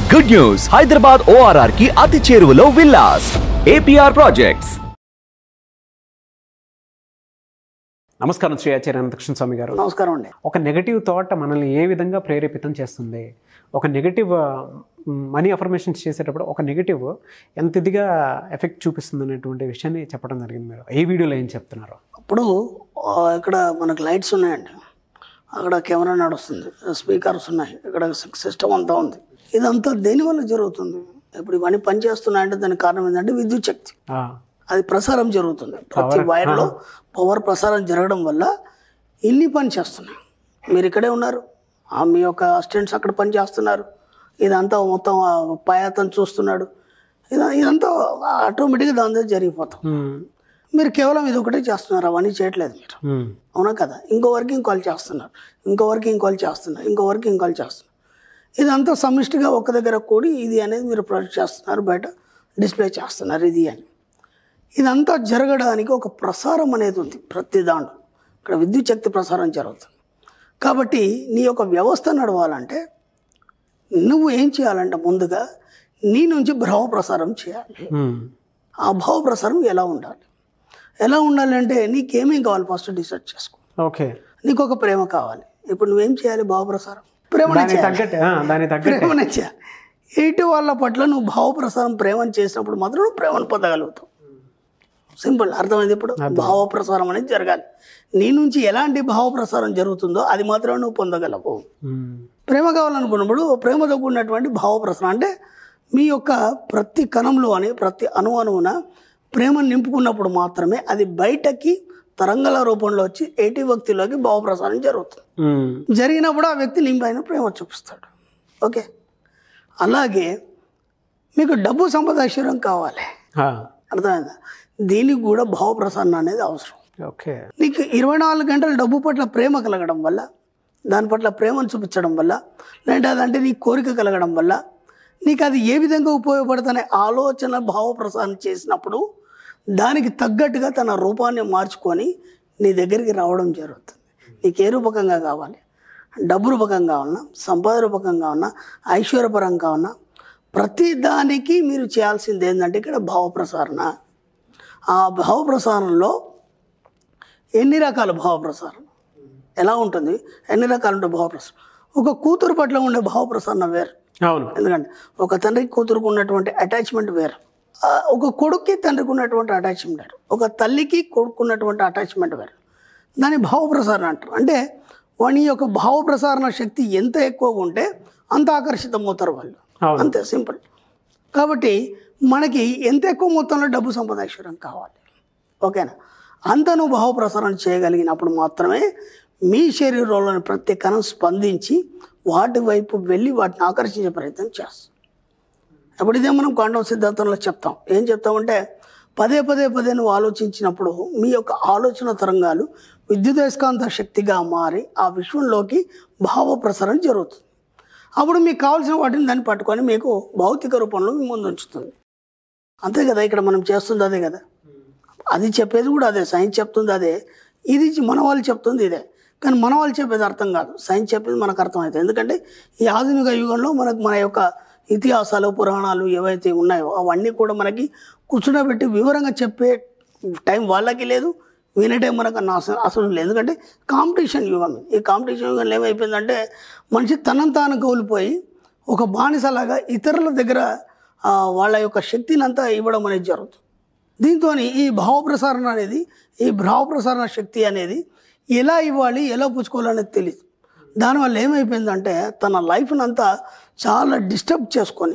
Good news Hyderabad ORR కి అతి చేరువలో విల్లాస్ ఏపీఆర్ ప్రాజెక్ట్స్ నమస్కారం శ్రీ ఆచార్య అనంతకృష్ణ స్వామి గారు నమస్కారం అండి ఒక నెగటివ్ థాట్ మనల్ని ఏ విధంగా ప్రేరేపితం చేస్తుంది ఒక నెగటివ్ మనీ అఫర్మేషన్స్ చేసేటప్పుడు ఒక నెగటివ్ ఎంత ఇదిగా ఎఫెక్ట్ చూపిస్తుంది అనేటువంటి విషయాన్ని చెప్పడం జరిగింది మీరు ఏ వీడియోలో ఏం చెప్తున్నారు ఇప్పుడు ఆ, ఇక్కడ మనకు లైట్స్ ఉన్నాయండి అక్కడ కెమెరా నడుస్తుంది స్పీకర్స్ ఉన్నాయి ఇక్కడ సిస్టమ్ అంతా ఉంది ఇదంతా దేనివల్ల జరుగుతుంది ఇప్పుడు ఇవన్నీ పనిచేస్తున్నాయంటే దానికి కారణం ఏంటంటే విద్యుత్ శక్తి ఆ, అది ప్రసారం జరుగుతుంది ప్రతి వైర్లో పవర్ ప్రసారం జరగడం వల్ల ఇన్ని పని చేస్తున్నాయి మీరు ఇక్కడే ఉన్నారు ఆ మీ యొక్క అసిస్టెంట్స్ అక్కడ పని చేస్తున్నారు ఇదంతా మొత్తం ఆ పై అతను చూస్తున్నాడు ఇద- ఇదంతా ఆటోమేటిక్గా దాని దగ్గర జరిగిపోతాం ఉమ్, మీరు కేవలం ఇది ఒకటే చేస్తున్నారు అవన్నీ చేయట్లేదు మీరు ఉమ్, అవునా కదా ఇంకో వరకు ఇంకోళ్ళు చేస్తున్నారు ఇంకో వరకు ఇంకోళ్ళు చేస్తున్నారు ఇంకో వరకు ఇంకోళ్ళు చేస్తున్నారు ఇదంతా సమిష్టిగా ఒక దగ్గర కూడి ఇది అనేది మీరు ప్రొజెక్ట్ చేస్తున్నారు బయట డిస్ప్లే చేస్తున్నారు ఇది అని ఇదంతా జరగడానికి ఒక ప్రసారం అనేది ఉంది ప్రతి దాంట్లో ఇక్కడ విద్యుత్ శక్తి ప్రసారం జరుగుతుంది కాబట్టి నీ యొక్క వ్యవస్థ నడవాలంటే నువ్వు ఏం చేయాలంటే ముందుగా నీ నుంచి భావ ప్రసారం చేయాలి ఉమ్, ఆ భావ ప్రసారం ఎలా ఉండాలి ఎలా ఉండాలి అంటే నీకేమేం కావాలి ఫస్ట్ డిసైడ్ చేసుకో ఓకే నీకు ఒక ప్రేమ కావాలి ఇప్పుడు నువ్వేం చేయాలి భావ ప్రసారం ప్రేమనే దానికి చేయాలి తగ్గట్టు ఆ, దానికి తగ్గట్టు ప్రేమనే చేయాలి ఎయిటి వాళ్ళ పట్ల నువ్వు భావ ప్రసారం ప్రేమను చేసినప్పుడు మాత్రం నువ్వు ప్రేమను పొందగలుగుతావు సింపుల్ అర్థమైంది ఇప్పుడు భావ ప్రసారం అనేది జరగాలి నీ నుంచి ఎలాంటి భావ ప్రసారం జరుగుతుందో అది మాత్రమే నువ్వు పొందగలవు ఉమ్, ప్రేమ కావాలనుకున్నప్పుడు ప్రేమతో కూడినటువంటి భావ ప్రసరణ అంటే మీ యొక్క ప్రతి కణంలో అని ప్రతి అణు అణువున ప్రేమను నింపుకున్నప్పుడు మాత్రమే అది బయటకి తరంగాల రూపంలో వచ్చి ఏటి వ్యక్తిలోకి భావ ప్రసారం జరుగుతుంది ఉమ్, జరిగినప్పుడు ఆ వ్యక్తి నీ పైన ప్రేమ చూపిస్తాడు ఓకే అలాగే మీకు డబ్బు సంపద ఐశ్వర్యం కావాలి ఆ, అర్థమైందా దీనికి కూడా భావ ప్రసరణ అనేది అవసరం ఓకే నీకు ఇరవై నాలుగు గంటలు డబ్బు పట్ల ప్రేమ కలగడం వల్ల దాని పట్ల ప్రేమను చూపించడం వల్ల లేదంటే అదంటే నీ కోరిక కలగడం వల్ల నీకు అది ఏ విధంగా ఉపయోగపడుతుందనే ఆలోచన భావ ప్రసారం చేసినప్పుడు దానికి తగ్గట్టుగా తన రూపాన్ని మార్చుకొని నీ దగ్గరికి రావడం జరుగుతుంది నీకు ఏ రూపకంగా కావాలి డబ్బు రూపకంగా ఉన్నా సంపద రూపకంగా ఉన్నా ఐశ్వర్యపరంగా ఉన్నా ప్రతి దానికి మీరు చేయాల్సింది ఏంటంటే ఇక్కడ భావ ప్రసారణ ఆ భావ ప్రసారంలో ఎన్ని రకాల భావ ప్రసారం ఎలా ఉంటుంది ఎన్ని రకాలు ఉంటే భావ ప్రసారం ఒక కూతురు పట్ల ఉండే భావ ప్రసారణ వేరు అవును ఎందుకంటే ఒక తండ్రికి కూతురుకు ఉన్నటువంటి అటాచ్మెంట్ వేరు ఆ, ఒక కొడుక్కి తండ్రికి ఉన్నటువంటి అటాచ్మెంట్ వేరు ఒక తల్లికి కొడుకున్నటువంటి అటాచ్మెంట్ వేరు దాన్ని భావ ప్రసారణ అంటారు అంటే వాని యొక్క భావ ప్రసారణ శక్తి ఎంత ఎక్కువగా ఉంటే అంత ఆకర్షితమవుతారు వాళ్ళు అవును అంతే సింపుల్ కాబట్టి మనకి ఎంత ఎక్కువ మొత్తంలో డబ్బు సంపద ఐశ్వర్యం కావాలి ఓకేనా అంత నువ్వు భావ ప్రసారం చేయగలిగినప్పుడు మాత్రమే మీ శరీరంలోని ప్రతి కణం స్పందించి వాటి వైపు వెళ్ళి వాటిని ఆకర్షించే ప్రయత్నం చేస్తాం ఇప్పుడు ఇదే మనం క్వాంటం సిద్ధాంతంలో చెప్తాం ఏం చెప్తామంటే పదే పదే పదే నువ్వు ఆలోచించినప్పుడు మీ యొక్క ఆలోచన తరంగాలు విద్యుదయస్కాంత శక్తిగా మారి ఆ విశ్వంలోకి భావ ప్రసరణ జరుగుతుంది అప్పుడు మీకు కావాల్సిన వాటిని దాన్ని పట్టుకొని మీకు భౌతిక రూపంలో మీ ముందు ఉంచుతుంది అంతే కదా ఇక్కడ మనం చేస్తుంది అదే కదా అది చెప్పేది కూడా అదే సైన్స్ చెప్తుంది అదే ఇది మన వాళ్ళు చెప్తుంది ఇదే కానీ మన వాళ్ళు చెప్పేది అర్థం కాదు సైన్స్ చెప్పేది మనకు అర్థమవుతుంది ఎందుకంటే ఈ ఆధునిక యుగంలో మనకు మన యొక్క ఇతిహాసాలు పురాణాలు ఏవైతే ఉన్నాయో అవన్నీ కూడా మనకి కూర్చుండబెట్టి వివరంగా చెప్పే టైం వాళ్ళకి లేదు వినే టైం మనకు అన్న అసలు అసలు లేదు ఎందుకంటే కాంపిటీషన్ యుగం ఇది. ఈ కాంపిటీషన్ యుగంలో ఏమైపోయిందంటే మనిషి తనను తాను కోల్పోయి ఒక బానిసలాగా ఇతరుల దగ్గర ఆ, వాళ్ళ యొక్క శక్తిని అంతా ఇవ్వడం అనేది జరుగుతుంది దీంతో ఈ భావ ప్రసారణ అనేది ఈ భావ ప్రసారణ శక్తి అనేది ఎలా ఇవ్వాలి ఎలా పుచ్చుకోవాలనేది తెలియదు దానివల్ల ఏమైపోయిందంటే తన లైఫ్ని అంతా చాలా డిస్టర్బ్ చేసుకొని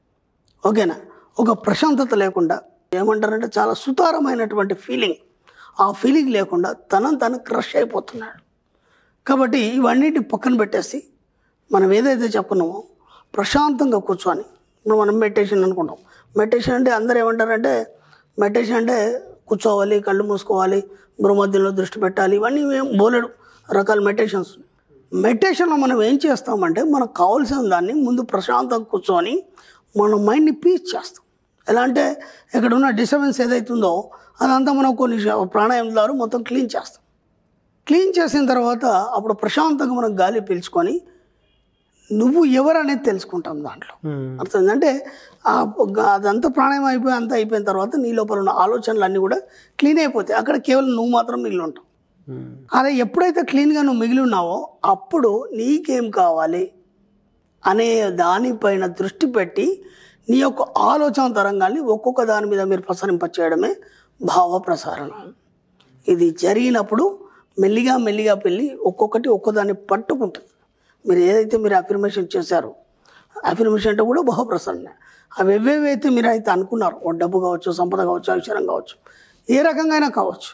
ఓకేనా ఒక ప్రశాంతత లేకుండా ఏమంటారంటే చాలా సుతారమైనటువంటి ఫీలింగ్ ఆ ఫీలింగ్ లేకుండా తనను తను క్రష్ అయిపోతున్నాడు కాబట్టి ఇవన్నిటి పక్కన పెట్టేసి మనం ఏదైతే చెప్పుకున్నామో ప్రశాంతంగా కూర్చొని ఇప్పుడు మనం మెడిటేషన్ అనుకుంటాం మెడిటేషన్ అంటే అందరూ ఏమంటారంటే మెడిటేషన్ అంటే కూర్చోవాలి కళ్ళు మూసుకోవాలి భూమధ్యంలో దృష్టి పెట్టాలి ఇవన్నీ ఏం బోలెడు రకాల మెడిటేషన్స్ ఉన్నాయి. మెడిటేషన్లో మనం ఏం చేస్తామంటే మనకు కావాల్సిన దాన్ని ముందు ప్రశాంతంగా కూర్చొని మన మైండ్ని పీస్ చేస్తాం ఎలా అంటే ఇక్కడ ఉన్న డిస్టర్బెన్స్ ఏదైతుందో అదంతా మనం కొన్ని ప్రాణాయామం ద్వారా మొత్తం క్లీన్ చేస్తాం క్లీన్ చేసిన తర్వాత అప్పుడు ప్రశాంతంగా మనం గాలి పీల్చుకొని నువ్వు ఎవరు అనేది తెలుసుకుంటాం దాంట్లో అర్థమైంది అంటే ఆ గ- అదంతా ప్రాణాయం అయిపోయి అంతా అయిపోయిన తర్వాత నీ లోపల ఉన్న ఆలోచనలు అన్నీ కూడా క్లీన్ అయిపోతాయి అక్కడ కేవలం నువ్వు మాత్రం మిగిలి ఉంటావు అదే ఎప్పుడైతే క్లీన్గా నువ్వు మిగిలి ఉన్నావో అప్పుడు నీకేం కావాలి అనే దానిపైన దృష్టి పెట్టి నీ యొక్క ఆలోచన తరంగాల్ని ఒక్కొక్క దాని మీద మీరు ప్రసరింపచేయడమే భావ ప్రసారణ ఇది జరిగినప్పుడు మెల్లిగా మెల్లిగా పెళ్ళి ఒక్కొక్కటి ఒక్కోదాన్ని పట్టుకుంటుంది మీరు ఏదైతే మీరు అఫర్మేషన్ చేశారో అఫర్మేషన్ అంటే కూడా భావ ప్రసరణ అవి ఎవేవైతే మీరు అయితే అనుకున్నారో ఓ డబ్బు కావచ్చు సంపద కావచ్చు ఐశ్వర్యం కావచ్చు ఏ రకంగా అయినా కావచ్చు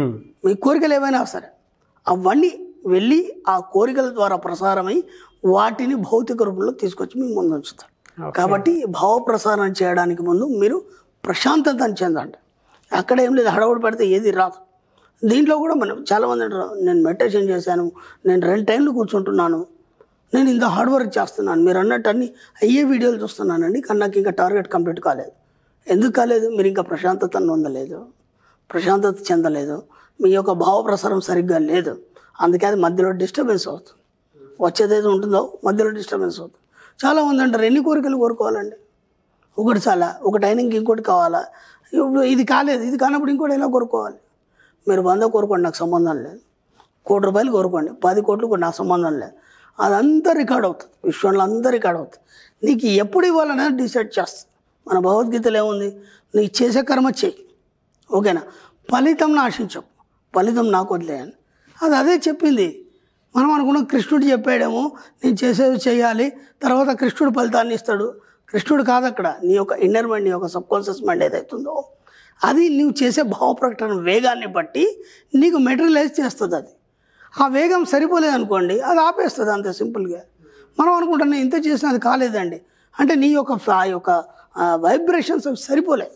మీ కోరికలు ఏవైనా సరే అవన్నీ వెళ్ళి ఆ కోరికల ద్వారా ప్రసారమై వాటిని భౌతిక రూపంలో తీసుకొచ్చి మీ ముందు ఉంచుతారు కాబట్టి భావ ప్రసారం చేయడానికి ముందు మీరు ప్రశాంతతను చెందండి అక్కడ ఏం లేదు హడవుడు పెడితే ఏది రాదు దీంట్లో కూడా మనం చాలామంది అంటారు నేను మెడిటేషన్ చేశాను నేను రెండు టైంలు కూర్చుంటున్నాను నేను ఇంత హార్డ్ వర్క్ చేస్తున్నాను మీరు అన్నట్టు అన్ని అయ్యే వీడియోలు చూస్తున్నానండి కానీ నాకు ఇంకా టార్గెట్ కంప్లీట్ కాలేదు ఎందుకు కాలేదు మీరు ఇంకా ప్రశాంతతను పొందలేదు ప్రశాంతత చెందలేదు మీ యొక్క భావ ప్రసారం సరిగ్గా లేదు అందుకే అది మధ్యలో డిస్టర్బెన్స్ అవుతుంది వచ్చేదేదో ఉంటుందో మధ్యలో డిస్టర్బెన్స్ అవుతుంది చాలామంది అంటారు ఎన్ని కోరికలు కోరుకోవాలండి ఒకటి చాలా ఒకటి అయినాక ఇంకోటి కావాలా ఇప్పుడు ఇది కాలేదు ఇది కానప్పుడు ఇంకోటి ఎలా కోరుకోవాలి మీరు వంద కోరుకోండి నాకు సంబంధం లేదు కోటి రూపాయలు కోరుకోండి పది కోట్లు కూడా నాకు సంబంధం లేదు అదంతా రికార్డ్ అవుతుంది విశ్వంలో అంతా రికార్డ్ అవుతుంది నీకు ఎప్పుడు ఇవ్వాలనేది డిసైడ్ చేస్తుంది మన భగవద్గీతలో ఏముంది నీకు చేసే కర్మ చేయి ఓకేనా ఫలితం ఆశించకు ఫలితం నాకు వదిలేయని అది అదే చెప్పింది మనం అనుకున్నాం కృష్ణుడు చెప్పాడేమో నేను చేసేది చేయాలి తర్వాత కృష్ణుడు ఫలితాన్ని ఇస్తాడు కృష్ణుడు కాదు అక్కడ నీ యొక్క ఇన్నర్ మైండ్ నీ యొక్క సబ్ కాన్షియస్ మైండ్ ఏదైతుందో అది నువ్వు చేసే భావ ప్రకటన వేగాన్ని బట్టి నీకు మెటీరియలైజ్ చేస్తుంది అది ఆ వేగం సరిపోలేదు అనుకోండి అది ఆపేస్తుంది అంత సింపుల్గా మనం అనుకుంటున్నాం ఇంత చేసినా అది కాలేదండి అంటే నీ యొక్క ఆ యొక్క వైబ్రేషన్స్ అవి సరిపోలేదు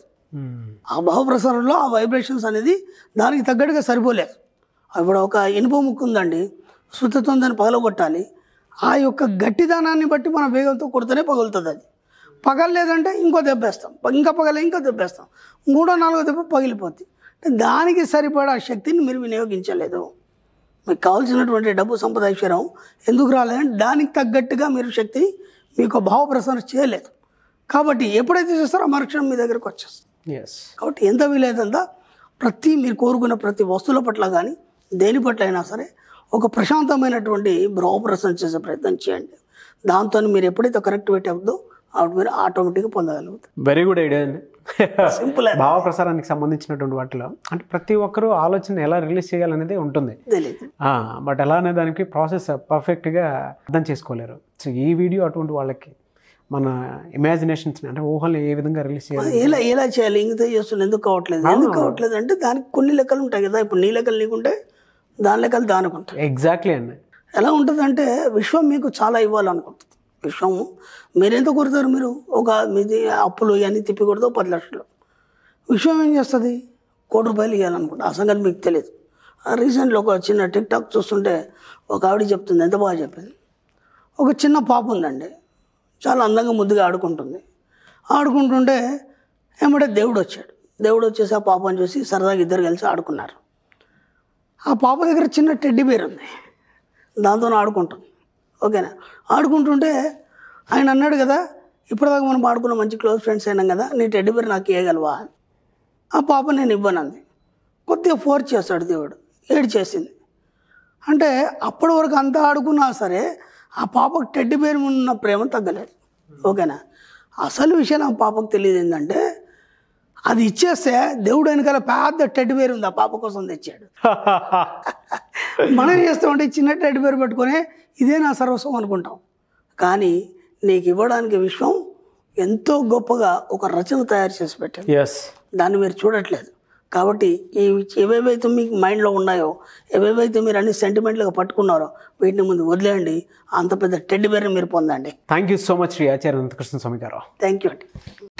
ఆ భావప్రసారంలో ఆ వైబ్రేషన్స్ అనేది దానికి తగ్గట్టుగా సరిపోలేదు ఇప్పుడు ఒక ఇనుప ముక్కు ఉందండి శుద్ధత్వం దాన్ని పగలగొట్టాలి ఆ యొక్క గట్టిదనాన్ని బట్టి మన వేగంతో కొడితేనే పగులుతుంది అది పగలలేదంటే ఇంకో దెబ్బేస్తాం ఇంకా పగలే ఇంకో దెబ్బేస్తాం మూడో నాలుగో దెబ్బ పగిలిపోద్ది అంటే దానికి సరిపడా శక్తిని మీరు వినియోగించలేదు మీకు కావాల్సినటువంటి డబ్బు సంపద ఐశ్వర్యం ఎందుకు రాలేదంటే దానికి తగ్గట్టుగా మీరు శక్తిని మీకు భావ ప్రసారం చేయలేదు కాబట్టి ఎప్పుడైతే చేస్తారో ఆ మరుక్షణం మీ దగ్గరకు వచ్చేస్తుంది ఎస్ కాబట్టి ఎంత వీలైతుందా ప్రతి మీరు కోరుకున్న ప్రతి వస్తువుల పట్ల కానీ దేని పట్ల అయినా సరే ఒక ప్రశాంతమైనటువంటి భావప్రసరం చేసే ప్రయత్నం చేయండి దాంతో మీరు ఎప్పుడైతే కరెక్ట్ పెట్టి అవుతుందో అప్పుడు మీరు ఆటోమేటిక్గా పొందగలుగుతారు వెరీ గుడ్ ఐడియా అండి సింపుల్ భావ ప్రసారానికి సంబంధించినటువంటి వాటిలో అంటే ప్రతి ఒక్కరూ ఆలోచన ఎలా రిలీజ్ చేయాలనేది ఉంటుంది తెలియదు బట్ ఎలా అనే దానికి ప్రాసెస్ పర్ఫెక్ట్గా అర్థం చేసుకోలేరు సో ఈ వీడియో అటువంటి వాళ్ళకి మన ఇమాజినేషన్స్ని అంటే ఊహల్ని ఏ విధంగా రిలీజ్ చేయాలి ఎలా ఎలా చేయాలి ఇంగితే చేస్తున్నా ఎందుకు కావట్లేదు ఎందుకు కావట్లేదు అంటే దానికి కొన్ని లెక్కలు ఉంటాయి కదా ఇప్పుడు నీ లెక్కలు నీకుంటే దాని లెక్కలు దానికి ఉంటాయి ఎగ్జాక్ట్లీ అండి ఎలా ఉంటుందంటే విశ్వం మీకు చాలా ఇవ్వాలనుకుంటుంది విశ్వం మీరెంత కొడతారు మీరు ఒక మీది అప్పులు ఇవన్నీ తిప్పి కొడితే పది లక్షలు విశ్వం ఏం చేస్తుంది కోటి రూపాయలు ఇవ్వాలనుకుంటా ఆ సంగతి మీకు తెలియదు రీసెంట్లో ఒక చిన్న టిక్ టాక్ చూస్తుంటే ఒక ఆవిడ చెప్తుంది ఎంత బాగా చెప్పింది ఒక చిన్న పాప ఉందండి చాలా అందంగా ముద్దుగా ఆడుకుంటుంది ఆడుకుంటుంటే ఏమంటే దేవుడు వచ్చాడు దేవుడు వచ్చేసి ఆ పాపని చూసి సరదాగా ఇద్దరు కలిసి ఆడుకున్నారు ఆ పాప దగ్గర చిన్న టెడ్డీ బేర్ ఉంది దాంతో ఆడుకుంటుంది ఓకేనా ఆడుకుంటుంటే ఆయన అన్నాడు కదా ఇప్పటిదాకా మనం ఆడుకున్న మంచి క్లోజ్ ఫ్రెండ్స్ అయినాం కదా నీ టెడ్డీ బేర్ నాకు ఇవ్వగలవా అని. ఆ పాప నేను ఇవ్వనంది కొద్దిగా ఫోర్స్ చేస్తాడు దేవుడు ఏడు చేసింది అంటే అప్పటి వరకు అంతా ఆడుకున్నా సరే ఆ పాపకు టెడ్డి బేర్ మీద ఉన్న ప్రేమ తగ్గలేదు ఓకేనా అసలు విషయం ఆ పాపకు తెలియదు ఏంటంటే అది ఇచ్చేస్తే దేవుడు వెనకాల పెద్ద టెడ్డి బేర్ ఉంది ఆ పాప కోసం తెచ్చాడు మనం ఏం చేస్తామంటే ఈ చిన్న టెడ్డి బేర్ పట్టుకొని ఇదే నా సర్వస్వం అనుకుంటాం కానీ నీకు ఇవ్వడానికి విశ్వం ఎంతో గొప్పగా ఒక రచన తయారు చేసి పెట్టింది ఎస్ దాన్ని మీరు చూడట్లేదు కాబట్టి ఈ ఏవేవైతే మీకు మైండ్లో ఉన్నాయో ఏవేవైతే మీరు అన్ని సెంటిమెంట్లుగా పట్టుకున్నారో వీటిని ముందు వదిలేయండి అంత పెద్ద టెడ్డి బేర్ని మీరు పొందండి thank you so much Shri Acharya Anantakrishna Swami garu thank you అండి